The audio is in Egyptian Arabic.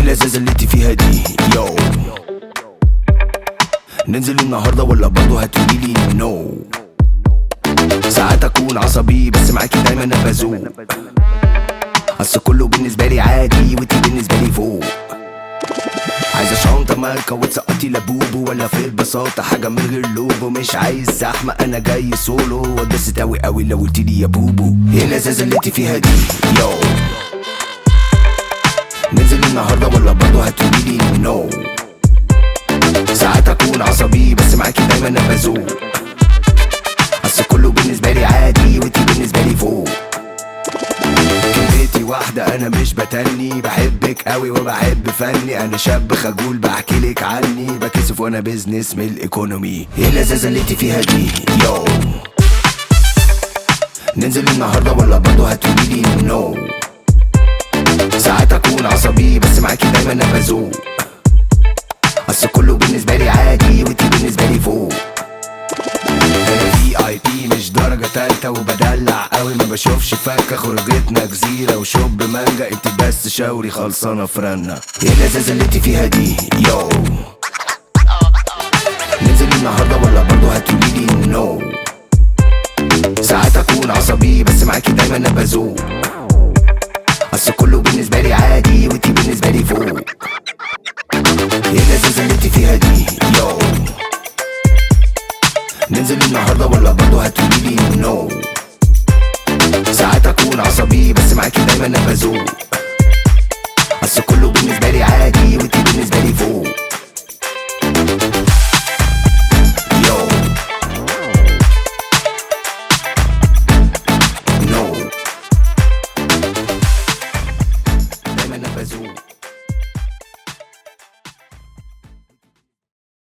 اللذاذة اللي انت فيها دي يو ننزل النهارده ولا برضه هتقولي لي نو ساعات اكون عصبي بس معاكي دايما انا بزوق اصل كله بالنسبه لي عادي وانتي بالنسبه لي فوق عايزة شنطة ماركة وتسقطي لبوبو ولا في البساطة حاجة من غير لوبو مش عايز زحمة أنا جاي سولو واتبسط أوي أوي لو قلتلي يا بوبو ايه اللذاذة اللي انت فيها دي يو ننزل النهاردة ولا برضه هتقولي لي نو ساعات أكون عصبي بس معاكي دايما أنا بزوق أصل كله بالنسبة لي عادي وانتي بالنسبة لي فوق كلمتي واحدة أنا مش بتني بحبك قوي وبحب فني أنا شاب خجول بحكي لك عني بكسف وأنا بيزنس من الإيكونومي إيه اللذاذة اللي انت فيها دي يو ننزل النهاردة ولا برضه هتقولي لي نو ساعات أكون عصبي بس معاكي دايما أنا بزوق أصل كله بالنسبة لي عادي وانتي بالنسبة لي فوق انا في اي بي مش درجة تالتة وبدلع قوي ما بشوفش فكة خرجتنا جزيرة وشوب مانجا انت بس شاوري خلصانة فرنا ايه اللذاذة اللي انت فيها دي يو ننزل النهاردة ولا برضه هتقولي لي نو ساعات اكون عصبي بس معاكي دايما انا بزوق اصل كله بالنسبة لي عادي وانتي بالنسبة لي فوق ايه اللذاذة اللي انت فيها دي يو ننزل النهارده ولا برضه هتقولي لي نو ساعات اكون عصبي بس معاكي دايما انا بزوق اصل كله بالنسبه لي عادي وانتي بالنسبه لي فوق يو نو دايما انا بزوق